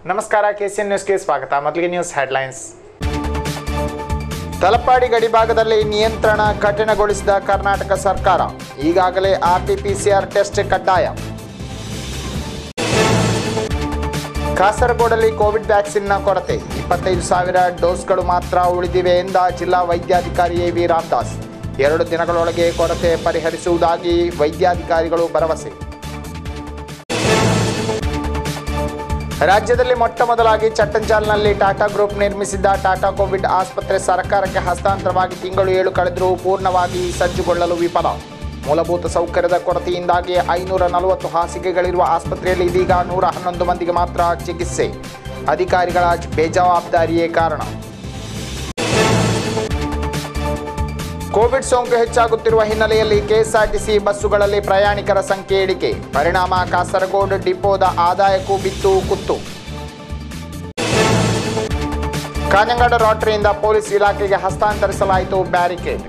ನಮಸ್ಕಾರ ಕೆಸಿಎನ್ ನ್ಯೂಸ್ಗೆ ಸ್ವಾಗತ ಮೊದಲಿಗೆ ನ್ಯೂಸ್ ಹೆಡ್ಲೈನ್ಸ್ ತಲಪಾಡಿ ಗಡಿಭಾಗದಲ್ಲಿ ನಿಯಂತ್ರಣ ಕಠಿಣಗೊಳಿಸಿದ ಕರ್ನಾಟಕ ಸರ್ಕಾರ ಈಗಾಗಲೇ ಆರ್ಟಿಪಿಸಿಆರ್ ಟೆಸ್ಟ್ ಕಡ್ಡಾಯ ಕಾಸರಗೋಡಲ್ಲಿ ಕೋವಿಡ್ ವ್ಯಾಕ್ಸಿನ್ನ ಕೊರತೆ ಇಪ್ಪತ್ತೈದು ಸಾವಿರ ಡೋಸ್ಗಳು ಮಾತ್ರ ಉಳಿದಿವೆ ಎಂದ ಜಿಲ್ಲಾ ವೈದ್ಯಾಧಿಕಾರಿ ಎ ವಿ ರಾಮದಾಸ್ ಎರಡು ದಿನಗಳೊಳಗೆ ಕೊರತೆ ಪರಿಹರಿಸುವುದಾಗಿ ವೈದ್ಯಾಧಿಕಾರಿಗಳು ಭರವಸೆ ರಾಜ್ಯದಲ್ಲಿ ಮೊಟ್ಟ ಮೊದಲಾಗಿ ಚಟ್ಟಂಜಾಲ್ನಲ್ಲಿ ಟಾಟಾ ಗ್ರೂಪ್ ನಿರ್ಮಿಸಿದ್ದ ಟಾಟಾ ಕೋವಿಡ್ ಆಸ್ಪತ್ರೆ ಸರ್ಕಾರಕ್ಕೆ ಹಸ್ತಾಂತರವಾಗಿ ತಿಂಗಳು ಏಳು ಕಳೆದರೂ ಪೂರ್ಣವಾಗಿ ಸಜ್ಜುಗೊಳ್ಳಲು ವಿಫಲ ಮೂಲಭೂತ ಸೌಕರ್ಯದ ಕೊರತೆಯಿಂದಾಗಿ ಐನೂರ ನಲವತ್ತು ಹಾಸಿಗೆಗಳಿರುವ ಆಸ್ಪತ್ರೆಯಲ್ಲಿ ಇದೀಗ ನೂರ ಹನ್ನೊಂದು ಮಂದಿಗೆ ಮಾತ್ರ ಚಿಕಿತ್ಸೆ ಅಧಿಕಾರಿಗಳ ಬೇಜವಾಬ್ದಾರಿಯೇ ಕಾರಣ ಕೋವಿಡ್ ಸೋಂಕು ಹೆಚ್ಚಾಗುತ್ತಿರುವ ಹಿನ್ನೆಲೆಯಲ್ಲಿ ಕೆಎಸ್ಆರ್ಟಿಸಿ ಬಸ್ಸುಗಳಲ್ಲಿ ಪ್ರಯಾಣಿಕರ ಸಂಖ್ಯೆ ಇಳಿಕೆ ಪರಿಣಾಮ ಕಾಸರಗೋಡು ಡಿಪೋದ ಆದಾಯಕ್ಕೂ ಬಿತ್ತು ಕುತ್ತು ಕಾഞ്ഞങ്ങാട് ರೋಟರಿಯಿಂದ ಪೊಲೀಸ್ ಇಲಾಖೆಗೆ ಹಸ್ತಾಂತರಿಸಲಾಯಿತು ಬ್ಯಾರಿಕೇಡ್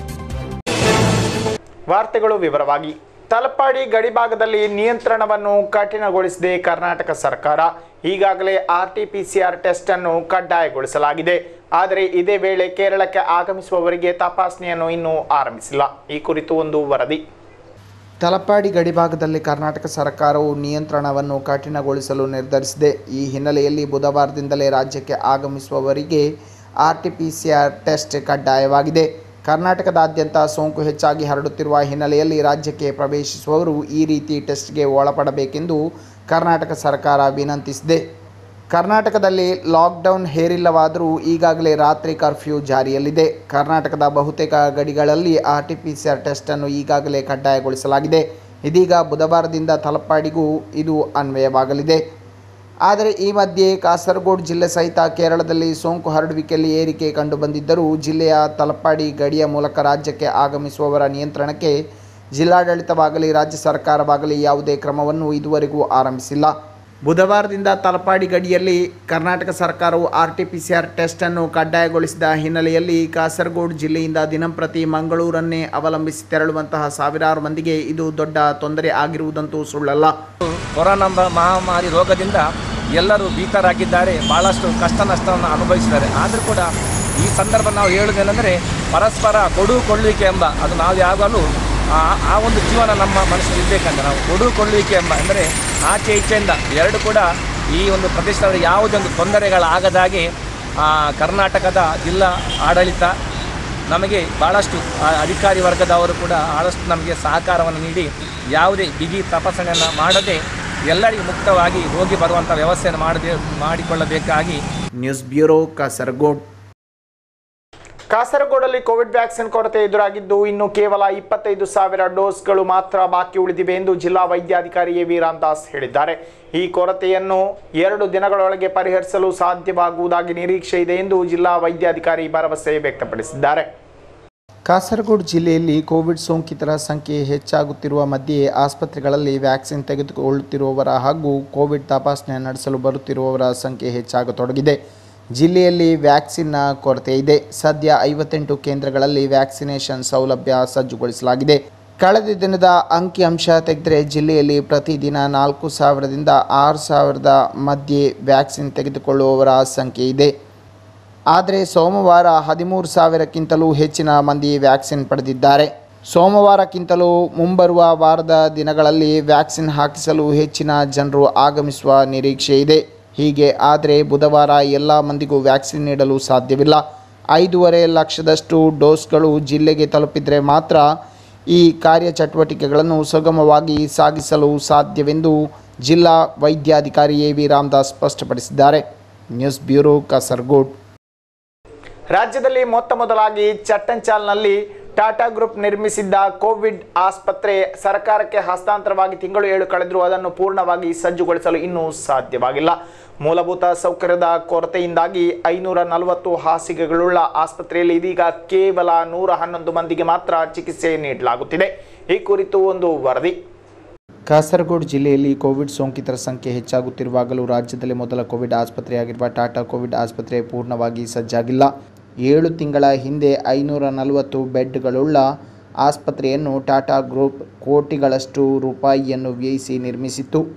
ವಾರ್ತೆಗಳು ವಿವರವಾಗಿ ತಲಪಾಡಿ ಗಡಿಭಾಗದಲ್ಲಿ ನಿಯಂತ್ರಣವನ್ನು ಕಠಿಣಗೊಳಿಸಿದೆ ಕರ್ನಾಟಕ ಸರ್ಕಾರ ಈಗಾಗಲೇ ಆರ್ಟಿಪಿಸಿಆರ್ ಟೆಸ್ಟ್ ಅನ್ನು ಕಡ್ಡಾಯಗೊಳಿಸಲಾಗಿದೆ ಆದರೆ ಇದೇ ವೇಳೆ ಕೇರಳಕ್ಕೆ ಆಗಮಿಸುವವರಿಗೆ ತಪಾಸಣೆಯನ್ನು ಇನ್ನೂ ಆರಂಭಿಸಿಲ್ಲ ಈ ಕುರಿತು ಒಂದು ವರದಿ ತಲಪಾಡಿ ಗಡಿಭಾಗದಲ್ಲಿ ಕರ್ನಾಟಕ ಸರ್ಕಾರವು ನಿಯಂತ್ರಣವನ್ನು ಕಠಿಣಗೊಳಿಸಲು ನಿರ್ಧರಿಸಿದೆ ಈ ಹಿನ್ನೆಲೆಯಲ್ಲಿ ಬುಧವಾರದಿಂದಲೇ ರಾಜ್ಯಕ್ಕೆ ಆಗಮಿಸುವವರಿಗೆ R T P C R test ಕಡ್ಡಾಯವಾಗಿದೆ ಕರ್ನಾಟಕದಾದ್ಯಂತ ಸೋಂಕು ಹೆಚ್ಚಾಗಿ ಹರಡುತ್ತಿರುವ ಹಿನ್ನೆಲೆಯಲ್ಲಿ ರಾಜ್ಯಕ್ಕೆ ಪ್ರವೇಶಿಸುವವರು ಈ ರೀತಿ ಟೆಸ್ಟ್ಗೆ ಒಳಪಡಬೇಕೆಂದು ಕರ್ನಾಟಕ ಸರ್ಕಾರ ವಿನಂತಿಸಿದೆ ಕರ್ನಾಟಕದಲ್ಲಿ ಲಾಕ್ಡೌನ್ ಹೇರಿಲ್ಲವಾದರೂ ಈಗಾಗಲೇ ರಾತ್ರಿ ಕರ್ಫ್ಯೂ ಜಾರಿಯಲ್ಲಿದೆ ಕರ್ನಾಟಕದ ಬಹುತೇಕ ಗಡಿಗಳಲ್ಲಿ R T P C R ಟೆಸ್ಟನ್ನು ಈಗಾಗಲೇ ಕಡ್ಡಾಯಗೊಳಿಸಲಾಗಿದೆ ಇದೀಗ ಬುಧವಾರದಿಂದ ತಲಪಾಡಿಗೂ ಇದು ಅನ್ವಯವಾಗಲಿದೆ ಆದರೆ ಈ ಮಧ್ಯೆ ಕಾಸರಗೋಡು ಜಿಲ್ಲೆ ಸಹಿತ ಕೇರಳದಲ್ಲಿ ಸೋಂಕು ಹರಡುವಿಕೆಯಲ್ಲಿ ಏರಿಕೆ ಕಂಡುಬಂದಿದ್ದರೂ ಜಿಲ್ಲೆಯ ತಲಪಾಡಿ ಗಡಿಯ ಮೂಲಕ ರಾಜ್ಯಕ್ಕೆ ಆಗಮಿಸುವವರ ನಿಯಂತ್ರಣಕ್ಕೆ ಜಿಲ್ಲಾಡಳಿತವಾಗಲಿ ರಾಜ್ಯ ಸರ್ಕಾರವಾಗಲಿ ಯಾವುದೇ ಕ್ರಮವನ್ನು ಇದುವರೆಗೂ ಆರಂಭಿಸಿಲ್ಲ ಬುಧವಾರದಿಂದ ತಲಪಾಡಿ ಗಡಿಯಲ್ಲಿ ಕರ್ನಾಟಕ ಸರ್ಕಾರವು R T P C R ಟೆಸ್ಟನ್ನು ಕಡ್ಡಾಯಗೊಳಿಸಿದ ಹಿನ್ನೆಲೆಯಲ್ಲಿ ಕಾಸರಗೋಡು ಜಿಲ್ಲೆಯಿಂದ ದಿನಂಪ್ರತಿ ಮಂಗಳೂರನ್ನೇ ಅವಲಂಬಿಸಿ ತೆರಳುವಂತಹ ಸಾವಿರಾರು ಮಂದಿಗೆ ಇದು ದೊಡ್ಡ ತೊಂದರೆ ಆಗಿರುವುದಂತೂ ಸುಳ್ಳಲ್ಲ ಕೊರೋನಾ ಬ- ಮಹಾಮಾರಿ ರೋಗದಿಂದ ಎಲ್ಲರೂ ಭೀತರಾಗಿದ್ದಾರೆ ಭಾಳಷ್ಟು ಕಷ್ಟ ನಷ್ಟವನ್ನು ಅನುಭವಿಸಿದ್ದಾರೆ ಆದರೂ ಕೂಡ ಈ ಸಂದರ್ಭ ನಾವು ಹೇಳುವುದೇನೆಂದರೆ ಪರಸ್ಪರ ಕೊಡು ಕೊಳ್ಳುವಿಕೆ ಎಂಬ ಅದು ನಾವು ಯಾವಾಗಲೂ ಆ ಆ ಒಂದು ಜೀವನ ನಮ್ಮ ಮನಸ್ಸಲ್ಲಿ ಇರಬೇಕಂತ ನಾವು ಕೊಡು ಕೊಳ್ಳುವಿಕೆ ಎಂಬ ಅಂದರೆ ಆಚೆ ಈಚೆಯಿಂದ ಎರಡು ಕೂಡ ಈ ಒಂದು ಪ್ರದೇಶದಲ್ಲಿ ಯಾವುದೇ ಒಂದು ತೊಂದರೆಗಳಾಗದಾಗೆ ಆ, ಕರ್ನಾಟಕದ ಜಿಲ್ಲಾ ಆಡಳಿತ ನಮಗೆ ಭಾಳಷ್ಟು ಆ, ಅಧಿಕಾರಿ ವರ್ಗದವರು ಕೂಡ ಭಾಳಷ್ಟು ನಮಗೆ ಸಹಕಾರವನ್ನು ನೀಡಿ ಯಾವುದೇ ಬಿಗಿ ತಪಾಸಣೆಯನ್ನು ಮಾಡದೆ ಎಲ್ಲರಿಗೂ ಮುಕ್ತವಾಗಿ ಹೋಗಿ ಬರುವಂಥ ವ್ಯವಸ್ಥೆಯನ್ನು ಮಾಡದೆ ಮಾಡಿಕೊಳ್ಳಬೇಕಾಗಿ ನ್ಯೂಸ್ ಬ್ಯೂರೋ ಕಾಸರಗೋಡ್ ಕಾಸರಗೋಡಲ್ಲಿ ಕೋವಿಡ್ ವ್ಯಾಕ್ಸಿನ್ ಕೊರತೆ ಎದುರಾಗಿದ್ದು ಇನ್ನು ಕೇವಲ ಇಪ್ಪತ್ತೈದು ಸಾವಿರ ಡೋಸ್ಗಳು ಮಾತ್ರ ಬಾಕಿ ಉಳಿದಿವೆ ಎಂದು ಜಿಲ್ಲಾ ವೈದ್ಯಾಧಿಕಾರಿ ಎ ವಿ ರಾಮದಾಸ್ ಹೇಳಿದ್ದಾರೆ ಈ ಕೊರತೆಯನ್ನು ಎರಡು ದಿನಗಳೊಳಗೆ ಪರಿಹರಿಸಲು ಸಾಧ್ಯವಾಗುವುದಾಗಿ ನಿರೀಕ್ಷೆ ಇದೆ ಎಂದು ಜಿಲ್ಲಾ ವೈದ್ಯಾಧಿಕಾರಿ ಭರವಸೆ ವ್ಯಕ್ತಪಡಿಸಿದ್ದಾರೆ ಕಾಸರಗೋಡು ಜಿಲ್ಲೆಯಲ್ಲಿ ಕೋವಿಡ್ ಸೋಂಕಿತರ ಸಂಖ್ಯೆ ಹೆಚ್ಚಾಗುತ್ತಿರುವ ಮಧ್ಯೆ ಆಸ್ಪತ್ರೆಗಳಲ್ಲಿ ವ್ಯಾಕ್ಸಿನ್ ತೆಗೆದುಕೊಳ್ಳುತ್ತಿರುವವರ ಹಾಗೂ ಕೋವಿಡ್ ತಪಾಸಣೆ ನಡೆಸಲು ಬರುತ್ತಿರುವವರ ಸಂಖ್ಯೆ ಹೆಚ್ಚಾಗತೊಡಗಿದೆ ಜಿಲ್ಲೆಯಲ್ಲಿ ವ್ಯಾಕ್ಸಿನ್ನ ಕೊರತೆ ಇದೆ ಸದ್ಯ ಐವತ್ತೆಂಟು ಕೇಂದ್ರಗಳಲ್ಲಿ ವ್ಯಾಕ್ಸಿನೇಷನ್ ಸೌಲಭ್ಯ ಸಜ್ಜುಗೊಳಿಸಲಾಗಿದೆ ಕಳೆದ ದಿನದ ಅಂಕಿಅಂಶ ತೆಗೆದರೆ ಜಿಲ್ಲೆಯಲ್ಲಿ ಪ್ರತಿದಿನ ನಾಲ್ಕು ಸಾವಿರದಿಂದ ಆರು ಸಾವಿರದ ಮಧ್ಯೆ ವ್ಯಾಕ್ಸಿನ್ ತೆಗೆದುಕೊಳ್ಳುವವರ ಸಂಖ್ಯೆ ಇದೆ ಆದರೆ ಸೋಮವಾರ ಹದಿಮೂರು ಸಾವಿರಕ್ಕಿಂತಲೂ ಹೆಚ್ಚಿನ ಮಂದಿ ವ್ಯಾಕ್ಸಿನ್ ಪಡೆದಿದ್ದಾರೆ ಸೋಮವಾರಕ್ಕಿಂತಲೂ ಮುಂಬರುವ ವಾರದ ದಿನಗಳಲ್ಲಿ ವ್ಯಾಕ್ಸಿನ್ ಹಾಕಿಸಲು ಹೆಚ್ಚಿನ ಜನರು ಆಗಮಿಸುವ ನಿರೀಕ್ಷೆ ಇದೆ ಹೀಗೆ ಆದರೆ ಬುಧವಾರ ಎಲ್ಲ ಮಂದಿಗೂ ವ್ಯಾಕ್ಸಿನ್ ನೀಡಲು ಸಾಧ್ಯವಿಲ್ಲ ಐದೂವರೆ ಲಕ್ಷದಷ್ಟು ಡೋಸ್ಗಳು ಜಿಲ್ಲೆಗೆ ತಲುಪಿದರೆ ಮಾತ್ರ ಈ ಕಾರ್ಯಚಟುವಟಿಕೆಗಳನ್ನು ಸುಗಮವಾಗಿ ಸಾಗಿಸಲು ಸಾಧ್ಯವೆಂದು ಜಿಲ್ಲಾ ವೈದ್ಯಾಧಿಕಾರಿ ಎ ವಿ ರಾಮದಾಸ್ ಸ್ಪಷ್ಟಪಡಿಸಿದ್ದಾರೆ ನ್ಯೂಸ್ ಬ್ಯೂರೋ ಕಾಸರಗೋಡ್ ರಾಜ್ಯದಲ್ಲಿ ಮೊತ್ತ ಮೊದಲಾಗಿ ಚಟ್ಟಂಚಾಲ್ನಲ್ಲಿ ಟಾಟಾ ಗ್ರೂಪ್ ನಿರ್ಮಿಸಿದ್ದ ಕೋವಿಡ್ ಆಸ್ಪತ್ರೆ ಸರ್ಕಾರಕ್ಕೆ ಹಸ್ತಾಂತರವಾಗಿ ತಿಂಗಳು ಏಳು ಕಳೆದರೂ ಅದನ್ನು ಪೂರ್ಣವಾಗಿ ಸಜ್ಜುಗೊಳಿಸಲು ಇನ್ನೂ ಸಾಧ್ಯವಾಗಿಲ್ಲ ಮೂಲಭೂತ ಸೌಕರ್ಯದ ಕೊರತೆಯಿಂದಾಗಿ ಐನೂರ ನಲವತ್ತು ಹಾಸಿಗೆಗಳುಳ್ಳ ಆಸ್ಪತ್ರೆಯಲ್ಲಿ ಇದೀಗ ಕೇವಲ ನೂರ ಹನ್ನೊಂದು ಮಂದಿಗೆ ಮಾತ್ರ ಚಿಕಿತ್ಸೆ ನೀಡಲಾಗುತ್ತಿದೆ ಈ ಕುರಿತು ಒಂದು ವರದಿ ಕಾಸರಗೋಡು ಜಿಲ್ಲೆಯಲ್ಲಿ ಕೋವಿಡ್ ಸೋಂಕಿತರ ಸಂಖ್ಯೆ ಹೆಚ್ಚಾಗುತ್ತಿರುವಾಗಲೂ ರಾಜ್ಯದಲ್ಲಿ ಮೊದಲ ಕೋವಿಡ್ ಆಸ್ಪತ್ರೆಯಾಗಿರುವ ಟಾಟಾ ಕೋವಿಡ್ ಆಸ್ಪತ್ರೆ ಪೂರ್ಣವಾಗಿ ಸಜ್ಜಾಗಿಲ್ಲ ಏಳು ತಿಂಗಳ ಹಿಂದೆ ಐನೂರ ನಲವತ್ತು ಬೆಡ್ಗಳುಳ್ಳ ಆಸ್ಪತ್ರೆಯನ್ನು ಟಾಟಾ ಗ್ರೂಪ್ ಕೋಟಿಗಳಷ್ಟು ರೂಪಾಯಿಯನ್ನು ವ್ಯಯಿಸಿ ನಿರ್ಮಿಸಿತ್ತು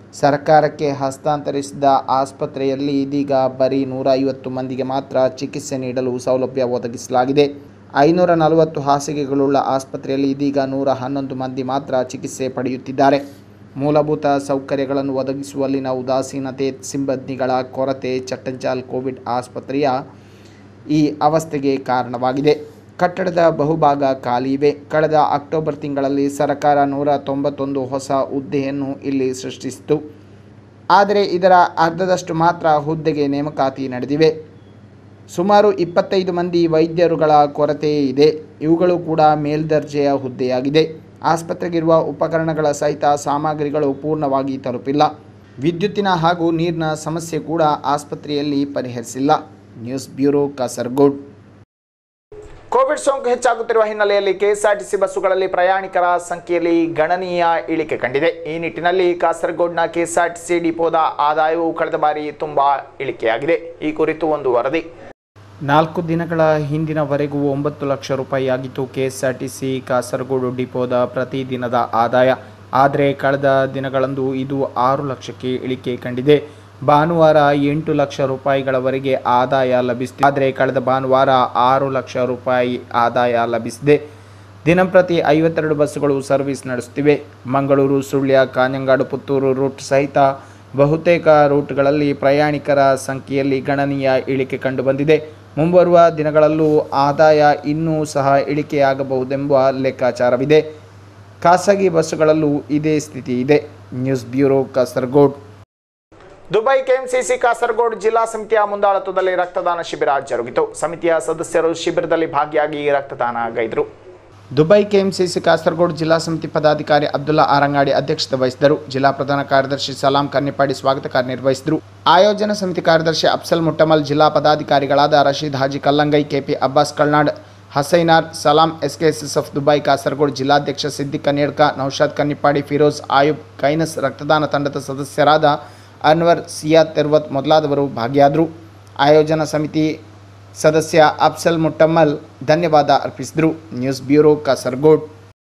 ಸರ್ಕಾರಕ್ಕೆ ಹಸ್ತಾಂತರಿಸಿದ ಆಸ್ಪತ್ರೆಯಲ್ಲಿ ಇದೀಗ ಬರೀ ನೂರ ಐವತ್ತು ಮಂದಿಗೆ ಮಾತ್ರ ಚಿಕಿತ್ಸೆ ನೀಡಲು ಸೌಲಭ್ಯ ಒದಗಿಸಲಾಗಿದೆ ಐನೂರ ನಲವತ್ತು ಹಾಸಿಗೆಗಳುಳ್ಳ ಆಸ್ಪತ್ರೆಯಲ್ಲಿ ಇದೀಗ ನೂರ ಹನ್ನೊಂದು ಮಂದಿ ಮಾತ್ರ ಚಿಕಿತ್ಸೆ ಪಡೆಯುತ್ತಿದ್ದಾರೆ ಮೂಲಭೂತ ಸೌಕರ್ಯಗಳನ್ನು ಒದಗಿಸುವಲ್ಲಿನ ಉದಾಸೀನತೆ ಸಿಬ್ಬಂದಿಗಳ ಕೊರತೆ ಚಟ್ಟಂಚಾಲ್ ಕೋವಿಡ್ ಆಸ್ಪತ್ರೆಯ ಈ ಅವಸ್ಥೆಗೆ ಕಾರಣವಾಗಿದೆ ಕಟ್ಟಡದ ಬಹುಭಾಗ ಖಾಲಿ ಇವೆ ಕಳೆದ ಅಕ್ಟೋಬರ್ ತಿಂಗಳಲ್ಲಿ ಸರ್ಕಾರ ನೂರ ತೊಂಬತ್ತೊಂದು ಹೊಸ ಹುದ್ದೆಯನ್ನು ಇಲ್ಲಿ ಸೃಷ್ಟಿಸಿತು ಆದರೆ ಇದರ ಅರ್ಧದಷ್ಟು ಮಾತ್ರ ಹುದ್ದೆಗೆ ನೇಮಕಾತಿ ನಡೆದಿವೆ ಸುಮಾರು ಇಪ್ಪತ್ತೈದು ಮಂದಿ ವೈದ್ಯರುಗಳ ಕೊರತೆ ಇದೆ ಇವುಗಳು ಕೂಡ ಮೇಲ್ದರ್ಜೆಯ ಹುದ್ದೆಯಾಗಿದೆ ಆಸ್ಪತ್ರೆಗಿರುವ ಉಪಕರಣಗಳ ಸಹಿತ ಸಾಮಗ್ರಿಗಳು ಪೂರ್ಣವಾಗಿ ತಲುಪಿಲ್ಲ ವಿದ್ಯುತ್ತಿನ ಹಾಗೂ ನೀರಿನ ಸಮಸ್ಯೆ ಕೂಡ ಆಸ್ಪತ್ರೆಯಲ್ಲಿ ಪರಿಹರಿಸಿಲ್ಲ ನ್ಯೂಸ್ ಬ್ಯೂರೋ ಕಾಸರಗೋಡ್ ಕೋವಿಡ್ ಸೋಂಕು ಹೆಚ್ಚಾಗುತ್ತಿರುವ ಹಿನ್ನೆಲೆಯಲ್ಲಿ ಕೆಎಸ್ಆರ್ಟಿಸಿ ಬಸ್ಸುಗಳಲ್ಲಿ ಪ್ರಯಾಣಿಕರ ಸಂಖ್ಯೆಯಲ್ಲಿ ಗಣನೀಯ ಇಳಿಕೆ ಕಂಡಿದೆ ಈ ನಿಟ್ಟಿನಲ್ಲಿ ಕಾಸರಗೋಡ್ನ ಕೆಎಸ್ಆರ್ಟಿಸಿ ಡಿಪೋದ ಆದಾಯವು ಕಳೆದ ಬಾರಿ ತುಂಬಾ ಇಳಿಕೆಯಾಗಿದೆ ಈ ಕುರಿತು ಒಂದು ವರದಿ ನಾಲ್ಕು ದಿನಗಳ ಹಿಂದಿನವರೆಗೂ ಒಂಬತ್ತು ಲಕ್ಷ ರೂಪಾಯಿ ಆಗಿತ್ತು ಕೆಎಸ್ಆರ್ಟಿಸಿ ಕಾಸರಗೋಡು ಡಿಪೋದ ಪ್ರತಿದಿನದ ಆದಾಯ ಆದರೆ ಕಳೆದ ದಿನಗಳಂದು ಇದು ಆರು ಲಕ್ಷಕ್ಕೆ ಇಳಿಕೆ ಕಂಡಿದೆ ಭಾನುವಾರ ಎಂಟು ಲಕ್ಷ ರೂಪಾಯಿಗಳವರೆಗೆ ಆದಾಯ ಲಭಿಸಿದೆ ಆದರೆ ಕಳೆದ ಭಾನುವಾರ ಆರು ಲಕ್ಷ ರೂಪಾಯಿ ಆದಾಯ ಲಭಿಸಿದೆ ದಿನಂಪ್ರತಿ ಐವತ್ತೆರಡು ಬಸ್ಸುಗಳು ಸರ್ವಿಸ್ ನಡೆಸುತ್ತಿವೆ ಮಂಗಳೂರು ಸುಳ್ಯ ಕಾഞ്ഞങ്ങാട് ಪುತ್ತೂರು ರೂಟ್ ಸಹಿತ ಬಹುತೇಕ ರೂಟ್ಗಳಲ್ಲಿ ಪ್ರಯಾಣಿಕರ ಸಂಖ್ಯೆಯಲ್ಲಿ ಗಣನೀಯ ಇಳಿಕೆ ಕಂಡುಬಂದಿದೆ ಮುಂಬರುವ ದಿನಗಳಲ್ಲೂ ಆದಾಯ ಇನ್ನೂ ಸಹ ಇಳಿಕೆಯಾಗಬಹುದೆಂಬ ಲೆಕ್ಕಾಚಾರವಿದೆ ಖಾಸಗಿ ಬಸ್ಸುಗಳಲ್ಲೂ ಇದೇ ಸ್ಥಿತಿ ಇದೆ news bureau Kasaragod Dubai KMCC Kasaragod ಜಿಲ್ಲಾ ಸಮಿತಿಯ ಮುಂದಾಳತ್ವದಲ್ಲಿ ರಕ್ತದಾನ ಶಿಬಿರ ಜರುಗಿತು ಸಮಿತಿಯ ಸದಸ್ಯರು ಶಿಬಿರದಲ್ಲಿ ಭಾಗಿಯಾಗಿ ರಕ್ತದಾನ ಗೈದರು ದುಬೈ ಕೆಎಂಸಿಸಿ ಕಾಸರಗೋಡು ಜಿಲ್ಲಾ ಸಮಿತಿ ಪದಾಧಿಕಾರಿ ಅಬ್ದುಲ್ಲಾ ಆರಂಗಾಡಿ ಅಧ್ಯಕ್ಷತೆ ವಹಿಸಿದರು ಜಿಲ್ಲಾ ಪ್ರಧಾನ ಕಾರ್ಯದರ್ಶಿ ಸಲಾಂ ಕನ್ನಿಪಾಡಿ ಸ್ವಾಗತ ಕಾರ್ಯನಿರ್ವಹಿಸಿದರು ಆಯೋಜನಾ ಸಮಿತಿ ಕಾರ್ಯದರ್ಶಿ ಅಫ್ಸಲ್ ಮುಟ್ಟಮಲ್ ಜಿಲ್ಲಾ ಪದಾಧಿಕಾರಿಗಳಾದ Rashid Haji Kallangai KP Abbas Kalnad Hasainar Salam SKSSF Dubai Kasaragod ಜಿಲ್ಲಾಧ್ಯಕ್ಷ ಸಿದ್ದಿಕ್ ಕನ್ನೇಡ್ಕ ನೌಶಾದ್ ಕನ್ನಿಪಾಡಿ ಫಿರೋಜ್ ಆಯುಬ್ ಕೈನಸ್ ರಕ್ತದಾನ ತಂಡದ ಸದಸ್ಯರಾದ ಅನ್ವರ್ ಸಿಯಾದ್ ತೆರ್ವತ್ ಮೊದಲಾದವರು ಭಾಗಿಯಾದರು ಆಯೋಜನಾ ಸಮಿತಿ ಸದಸ್ಯ ಅಫ್ಸಲ್ ಮುಟ್ಟಮ್ಮಲ್ ಧನ್ಯವಾದ ಅರ್ಪಿಸಿದರು news bureau Kasaragod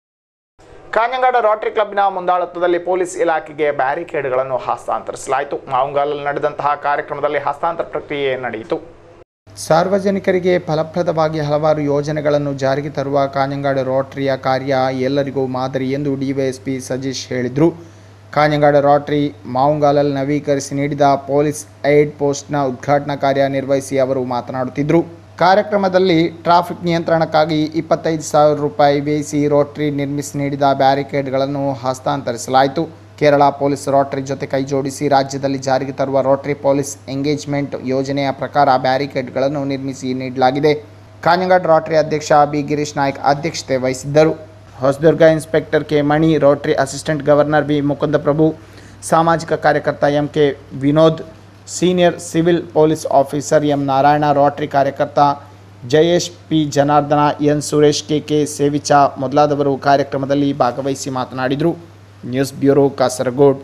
Kanhangad rotary ಕ್ಲಬ್ನ ಮುಂದಾಳತ್ವದಲ್ಲಿ ಪೊಲೀಸ್ ಇಲಾಖೆಗೆ ಬ್ಯಾರಿಕೇಡ್ಗಳನ್ನು ಹಸ್ತಾಂತರಿಸಲಾಯಿತು ಮಾವುಂಗಾಲಲ್ಲಿ ನಡೆದಂತಹ ಕಾರ್ಯಕ್ರಮದಲ್ಲಿ ಹಸ್ತಾಂತರ ಪ್ರಕ್ರಿಯೆ ನಡೆಯಿತು ಸಾರ್ವಜನಿಕರಿಗೆ ಫಲಪ್ರದವಾಗಿ ಹಲವಾರು ಯೋಜನೆಗಳನ್ನು ಜಾರಿಗೆ ತರುವ ಕಾഞ്ഞങ്ങാട് ರೋಟರಿಯ ಕಾರ್ಯ ಎಲ್ಲರಿಗೂ ಮಾದರಿ ಎಂದು ಡಿವೈಎಸ್ಪಿ ಸಜೀಶ್ ಹೇಳಿದರು ಕಾഞ്ഞങ്ങാട് ರೋಟರಿ ಮಾವುಂಗಾಲಲ್ಲಿ ನವೀಕರಿಸಿ ನೀಡಿದ ಪೊಲೀಸ್ ಏಡ್ ಪೋಸ್ಟ್ನ ಉದ್ಘಾಟನಾ ಕಾರ್ಯ ನಿರ್ವಹಿಸಿ ಅವರು ಮಾತನಾಡುತ್ತಿದ್ದರು ಕಾರ್ಯಕ್ರಮದಲ್ಲಿ ಟ್ರಾಫಿಕ್ ನಿಯಂತ್ರಣಕ್ಕಾಗಿ ಇಪ್ಪತ್ತೈದು ಸಾವಿರ ರೂಪಾಯಿ ವ್ಯಯಿಸಿ ರೋಟರಿ ನಿರ್ಮಿಸಿ ನೀಡಿದ ಬ್ಯಾರಿಕೇಡ್ಗಳನ್ನು ಹಸ್ತಾಂತರಿಸಲಾಯಿತು ಕೇರಳ ಪೊಲೀಸ್ ರೋಟರಿ ಜೊತೆ ಕೈಜೋಡಿಸಿ ರಾಜ್ಯದಲ್ಲಿ ಜಾರಿಗೆ ತರುವ ರೋಟರಿ ಪೊಲೀಸ್ ಎಂಗೇಜ್ಮೆಂಟ್ ಯೋಜನೆಯ ಪ್ರಕಾರ ಬ್ಯಾರಿಕೇಡ್ಗಳನ್ನು ನಿರ್ಮಿಸಿ ನೀಡಲಾಗಿದೆ ಕಾഞ്ഞങ്ങാട് ರೋಟರಿ ಅಧ್ಯಕ್ಷ ಬಿ ಗಿರೀಶ್ ನಾಯ್ಕ್ ಅಧ್ಯಕ್ಷತೆ ವಹಿಸಿದ್ದರು Hosadurga inspector K Mani rotary assistant governor B Mukundaprabhu ಸಾಮಾಜಿಕ ಕಾರ್ಯಕರ್ತ M K Vinod senior civil police officer M Narayana rotary ಕಾರ್ಯಕರ್ತ Jayesh P Janardana N Suresh K K ಸೇವಿಚಾ ಮೊದಲಾದವರು ಕಾರ್ಯಕ್ರಮದಲ್ಲಿ ಭಾಗವಹಿಸಿ ಮಾತನಾಡಿದರು ನ್ಯೂಸ್ ಬ್ಯೂರೋ ಕಾಸರಗೋಡ್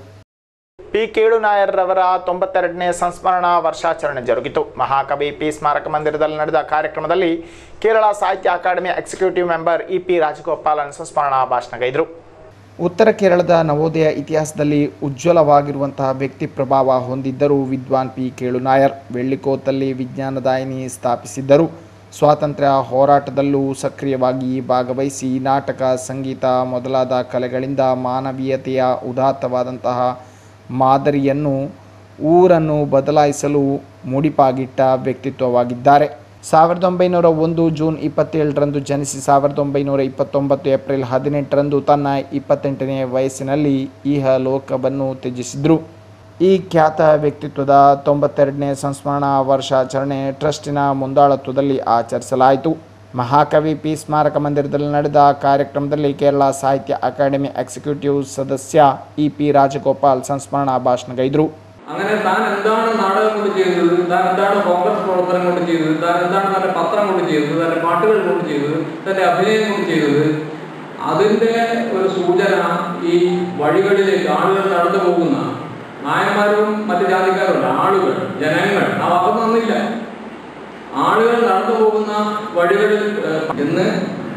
ಪಿ ಕೇಳು ನಾಯರ್ರವರ ತೊಂಬತ್ತೆರಡನೇ ಸಂಸ್ಮರಣಾ ವರ್ಷಾಚರಣೆ ಜರುಗಿತು ಮಹಾಕವಿ ಪಿ ಸ್ಮಾರಕ ಮಂದಿರದಲ್ಲಿ ನಡೆದ ಕಾರ್ಯಕ್ರಮದಲ್ಲಿ Kerala Sahitya academy executive member E P Rajagopalan ಸಂಸ್ಮರಣಾ ಭಾಷಣ ಗೈದರು ಉತ್ತರ ಕೇರಳದ ನವೋದಯ ಇತಿಹಾಸದಲ್ಲಿ ಉಜ್ವಲವಾಗಿರುವಂತಹ ವ್ಯಕ್ತಿ ಪ್ರಭಾವ ಹೊಂದಿದ್ದರು ವಿದ್ವಾನ್ ಪಿ ಕೇಳುನಾಯರ್ ಬೆಳ್ಳಿಕೋತಲ್ಲಿ ವಿಜ್ಞಾನದಾಯಿನಿ ಸ್ಥಾಪಿಸಿದ್ದರು ಸ್ವಾತಂತ್ರ್ಯ ಹೋರಾಟದಲ್ಲೂ ಸಕ್ರಿಯವಾಗಿ ಭಾಗವಹಿಸಿ ನಾಟಕ ಸಂಗೀತ ಮೊದಲಾದ ಕಲೆಗಳಿಂದ ಮಾನವೀಯತೆಯ ಉದಾತ್ತವಾದಂತಹ ಮಾದರಿಯನ್ನು ಊರನ್ನು ಬದಲಾಯಿಸಲು ಮುಡಿಪಾಗಿಟ್ಟ ವ್ಯಕ್ತಿತ್ವವಾಗಿದ್ದಾರೆ ಸಾವಿರದ ಒಂಬೈನೂರ ಒಂದು ಜೂನ್ ಇಪ್ಪತ್ತೇಳರಂದು ಜನಿಸಿ ಸಾವಿರದ ಒಂಬೈನೂರ ಇಪ್ಪತ್ತೊಂಬತ್ತು ಏಪ್ರಿಲ್ ಹದಿನೆಂಟರಂದು ತನ್ನ ಇಪ್ಪತ್ತೆಂಟನೇ ವಯಸ್ಸಿನಲ್ಲಿ ಈಹ ಲೋಕವನ್ನು ತ್ಯಜಿಸಿದರು ಈ ಖ್ಯಾತ ವ್ಯಕ್ತಿತ್ವದ ತೊಂಬತ್ತೆರಡನೇ ಸಂಸ್ಮರಣಾ ವರ್ಷಾಚರಣೆ ಟ್ರಸ್ಟಿನ ಮುಂದಾಳತ್ವದಲ್ಲಿ ಆಚರಿಸಲಾಯಿತು ಮಹಾಕವಿ ಪಿ ಸ್ಮಾರಕ ಮಂದಿರದಲ್ಲಿ ನಡೆದ ಕಾರ್ಯಕ್ರಮದಲ್ಲಿ ಕೇರಳ സാഹിത്യ അക്കാദമി എക്സിക്യൂട്ടീവ് സദസ്യ ഇ പി രാജഗോപാൽ സംസ്മരണ ഭാഷണഗൈದ್ರು അങ്ങനെ താൻ എന്താണ് നാടകം കൊണ്ട് ചെയ്തത് താൻ എന്താണ് കോൺഗ്രസ് പ്രവർത്തനം കൊണ്ട് ചെയ്തത് താൻ എന്താണ് തന്റെ പത്രം കൊണ്ട് ചെയ്തത് തന്റെ പാട്ടുകൾ കൊണ്ട് ചെയ്തത് തന്റെ അഭിനയം കൊണ്ട് ചെയ്തത് അതിന്റെ ഒരു സൂചന ഈ വഴികളിലേക്ക് ആളുകൾ നടന്നു പോകുന്ന നായന്മാരും മറ്റു ജാതിക്കാരുണ്ട് ആളുകൾ ജനങ്ങൾ ആ വാക്ക് നന്നില്ല ആളുകൾ നടന്നു പോകുന്ന വഴികളിൽ ഏഹ്, എന്ന്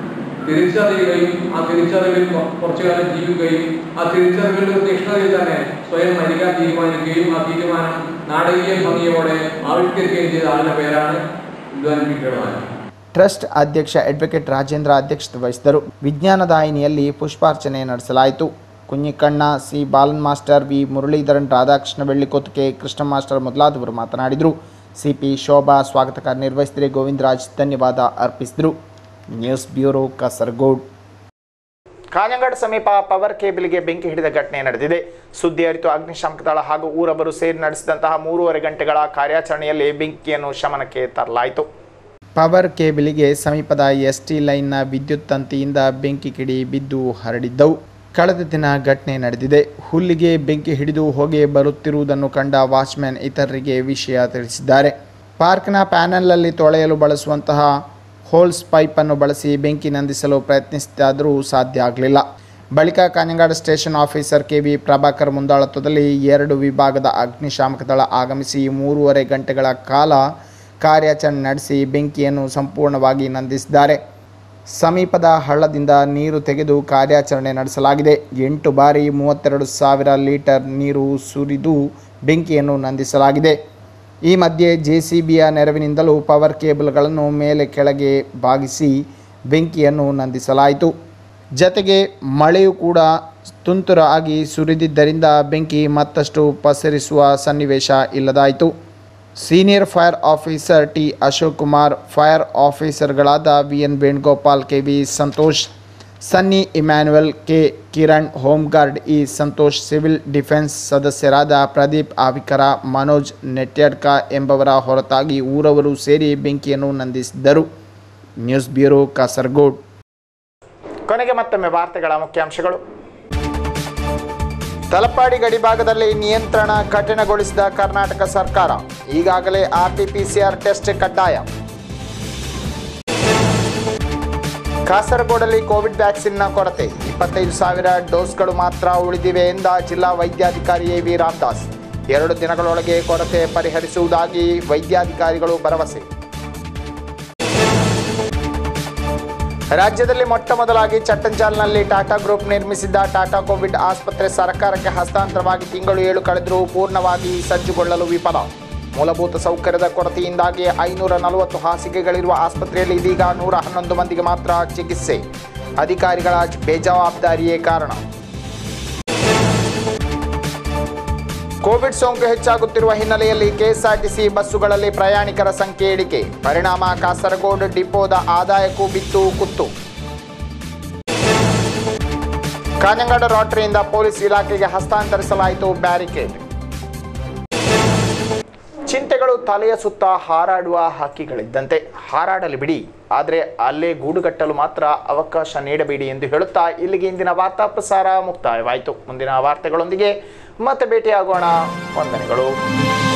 തിരിച്ചറിയുകയും ആ തിരിച്ചറിവിൽ കൊ- കുറച്ചു കാലം ജീവിക്കുകയും ആ തിരിച്ചറിവിന്റെ തീക്ഷ്ണതയിൽ തന്നെ സ്വയം മരിക്കാൻ തീരുമാനിക്കുകയും ആ തീരുമാനം നാടകീയ ഭംഗിയോടെ ആവിഷ്കരിക്കുകയും ചെയ്ത ആളുടെ പേരാണ് വിദ്വാൻ പി കേളവാൻ ಟ್ರಸ್ಟ್ ಅಧ್ಯಕ್ಷ ಅಡ್ವೊಕೇಟ್ ರಾಜೇಂದ್ರ ಅಧ್ಯಕ್ಷತೆ ವಹಿಸಿದರು ವಿಜ್ಞಾನದಾಯಿನಿಯಲ್ಲಿ ಪುಷ್ಪಾರ್ಚನೆ ನಡೆಸಲಾಯಿತು Kunhikanna C Balan master V Muralidharan Radhakrishna ಬೆಳ್ಳಿಕೊತ್ತಿಗೆ ಕೃಷ್ಣ ಮಾಸ್ಟರ್ ಮೊದಲಾದವರು ಮಾತನಾಡಿದರು ಸಿಪಿ ಶೋಭಾ ಸ್ವಾಗತ ಕಾರ್ಯನಿರ್ವಹಿಸಿದರೆ ಗೋವಿಂದರಾಜ್ ಧನ್ಯವಾದ ಅರ್ಪಿಸಿದರು ನ್ಯೂಸ್ ಬ್ಯೂರೋ ಕಾಸರಗೋಡ್ ಕಾഞ്ഞങ്ങാട് ಸಮೀಪ ಪವರ್ ಕೇಬಲ್ಗೆ ಬೆಂಕಿ ಹಿಡಿದ ಘಟನೆ ನಡೆದಿದೆ ಸುದ್ದಿ ಅರಿತು ಅಗ್ನಿಶಾಮಕ ದಳ ಹಾಗೂ ಊರವರು ಸೇರಿ ನಡೆಸಿದಂತಹ ಮೂರುವರೆ ಗಂಟೆಗಳ ಕಾರ್ಯಾಚರಣೆಯಲ್ಲಿ ಬೆಂಕಿಯನ್ನು ಶಮನಕ್ಕೆ ತರಲಾಯಿತು ಪವರ್ ಕೇಬಲಿಗೆ ಸಮೀಪದ ಎಸ್ ಟಿ ಲೈನ್ನ ವಿದ್ಯುತ್ ತಂತಿಯಿಂದ ಬೆಂಕಿ ಕಿಡಿ ಬಿದ್ದು ಹರಡಿದ್ದವು ಕಳೆದ ದಿನ ಘಟನೆ ನಡೆದಿದೆ ಹುಲ್ಲಿಗೆ ಬೆಂಕಿ ಹಿಡಿದು ಹೊಗೆ ಬರುತ್ತಿರುವುದನ್ನು ಕಂಡ ವಾಚ್ಮ್ಯಾನ್ ಇತರರಿಗೆ ವಿಷಯ ತಿಳಿಸಿದ್ದಾರೆ ಪಾರ್ಕ್ನ ಪ್ಯಾನಲ್ನಲ್ಲಿ ತೊಳೆಯಲು ಬಳಸುವಂತಹ ಹೋಲ್ಸ್ ಪೈಪನ್ನು ಬಳಸಿ ಬೆಂಕಿ ನಂದಿಸಲು ಪ್ರಯತ್ನಿಸಿದ್ದಾದರೂ ಸಾಧ್ಯ ಆಗಲಿಲ್ಲ ಬಳಿಕ Kanhangad station officer K V Prabhakar ಮುಂದಾಳತ್ವದಲ್ಲಿ ಎರಡು ವಿಭಾಗದ ಅಗ್ನಿಶಾಮಕ ದಳ ಆಗಮಿಸಿ ಮೂರುವರೆ ಗಂಟೆಗಳ ಕಾಲ ಕಾರ್ಯಾಚರಣೆ ನಡೆಸಿ ಬೆಂಕಿಯನ್ನು ಸಂಪೂರ್ಣವಾಗಿ ನಂದಿಸಿದ್ದಾರೆ ಸಮೀಪದ ಹಳ್ಳದಿಂದ ನೀರು ತೆಗೆದು ಕಾರ್ಯಾಚರಣೆ ನಡೆಸಲಾಗಿದೆ ಎಂಟು ಬಾರಿ ಮೂವತ್ತೆರಡು ಸಾವಿರ ಲೀಟರ್ ನೀರು ಸುರಿದು ಬೆಂಕಿಯನ್ನು ನಂದಿಸಲಾಗಿದೆ ಈ ಮಧ್ಯೆ ಜೆ ಸಿ ಬಿಯ ನೆರವಿನಿಂದಲೂ ಪವರ್ ಕೇಬಲ್ಗಳನ್ನು ಮೇಲೆ ಕೆಳಗೆ ಬಾಗಿಸಿ ಬೆಂಕಿಯನ್ನು ನಂದಿಸಲಾಯಿತು ಜತೆಗೆ ಮಳೆಯೂ ಕೂಡ ತುಂತುರು ಆಗಿ ಸುರಿದಿದ್ದರಿಂದ ಬೆಂಕಿ ಮತ್ತಷ್ಟು ಪಸರಿಸುವ ಸನ್ನಿವೇಶ ಇಲ್ಲದಾಯಿತು senior fire officer T Ashok Kumar fire ಆಫೀಸರ್ಗಳಾದ V N Venugopal K V Santosh Sunny Emmanuel K Kiran home guard E Santosh civil defence ಸದಸ್ಯರಾದ ಪ್ರದೀಪ್ ಆವಿಕರ ಮನೋಜ್ ನೆಟ್ಯಾಡ್ಕ ಎಂಬವರ ಹೊರತಾಗಿ ಊರವರು ಸೇರಿ ಬೆಂಕಿಯನ್ನು ನಂದಿಸಿದ್ದರು ನ್ಯೂಸ್ ಬ್ಯೂರೋ ಕಾಸರಗೋಡ್ ಕೊನೆಗೆ ಮತ್ತೊಮ್ಮೆ ವಾರ್ತೆಗಳ ಮುಖ್ಯಾಂಶಗಳು ತಲಪಾಡಿ ಗಡಿಭಾಗದಲ್ಲಿ ನಿಯಂತ್ರಣ ಕಠಿಣಗೊಳಿಸಿದ ಕರ್ನಾಟಕ ಸರ್ಕಾರ ಈಗಾಗಲೇ ಆರ್ಟಿಪಿಸಿಆರ್ ಟೆಸ್ಟ್ ಕಡ್ಡಾಯ ಕಾಸರಗೋಡಲ್ಲಿ ಕೋವಿಡ್ ವ್ಯಾಕ್ಸಿನ್ನ ಕೊರತೆ ಇಪ್ಪತ್ತೈದು ಸಾವಿರ ಡೋಸ್ಗಳು ಮಾತ್ರ ಉಳಿದಿವೆ ಎಂದ ಜಿಲ್ಲಾ ವೈದ್ಯಾಧಿಕಾರಿ ಎ ವಿ ರಾಮದಾಸ್ ಎರಡು ದಿನಗಳೊಳಗೆ ಕೊರತೆ ಪರಿಹರಿಸುವುದಾಗಿ ವೈದ್ಯಾಧಿಕಾರಿಗಳು ಭರವಸೆ ರಾಜ್ಯದಲ್ಲಿ ಮೊಟ್ಟ ಮೊದಲಾಗಿ ಚಟ್ಟಂಜಾಲ್ನಲ್ಲಿ ಟಾಟಾ ಗ್ರೂಪ್ ನಿರ್ಮಿಸಿದ್ದ ಟಾಟಾ ಕೋವಿಡ್ ಆಸ್ಪತ್ರೆ ಸರ್ಕಾರಕ್ಕೆ ಹಸ್ತಾಂತರವಾಗಿ ತಿಂಗಳು ಏಳು ಕಳೆದರೂ ಪೂರ್ಣವಾಗಿ ಸಜ್ಜುಗೊಳ್ಳಲು ವಿಫಲ ಮೂಲಭೂತ ಸೌಕರ್ಯದ ಕೊರತೆಯಿಂದಾಗಿ ಐನೂರ ನಲವತ್ತು ಹಾಸಿಗೆಗಳಿರುವ ಆಸ್ಪತ್ರೆಯಲ್ಲಿ ಇದೀಗ ನೂರ ಹನ್ನೊಂದು ಮಂದಿಗೆ ಮಾತ್ರ ಚಿಕಿತ್ಸೆ ಅಧಿಕಾರಿಗಳ ಬೇಜವಾಬ್ದಾರಿಯೇ ಕಾರಣ ಕೋವಿಡ್ ಸೋಂಕು ಹೆಚ್ಚಾಗುತ್ತಿರುವ ಹಿನ್ನೆಲೆಯಲ್ಲಿ ಕೆಎಸ್ಆರ್ಟಿಸಿ ಬಸ್ಸುಗಳಲ್ಲಿ ಪ್ರಯಾಣಿಕರ ಸಂಖ್ಯೆ ಇಳಿಕೆ ಪರಿಣಾಮ ಕಾಸರಗೋಡು ಡಿಪೋದ ಆದಾಯಕ್ಕೂ ಬಿತ್ತು ಕುತ್ತು ಕಾഞ്ഞങ്ങാട് ರೋಟರಿಯಿಂದ ಪೊಲೀಸ್ ಇಲಾಖೆಗೆ ಹಸ್ತಾಂತರಿಸಲಾಯಿತು ಬ್ಯಾರಿಕೇಡ್ ಚಿಂತೆಗಳು ತಲೆಯ ಸುತ್ತ ಹಾರಾಡುವ ಹಕ್ಕಿಗಳಿದ್ದಂತೆ ಹಾರಾಡಲಿ ಬಿಡಿ ಆದರೆ ಅಲ್ಲೇ ಗೂಡುಗಟ್ಟಲು ಮಾತ್ರ ಅವಕಾಶ ನೀಡಬೇಡಿ ಎಂದು ಹೇಳುತ್ತಾ ಇಲ್ಲಿಗೆ ಇಂದಿನ ವಾರ್ತಾ ಪ್ರಸಾರ ಮುಕ್ತಾಯವಾಯಿತು ಮುಂದಿನ ವಾರ್ತೆಗಳೊಂದಿಗೆ ಮತ್ತೆ ಭೇಟಿಯಾಗೋಣ ವಂದನೆಗಳು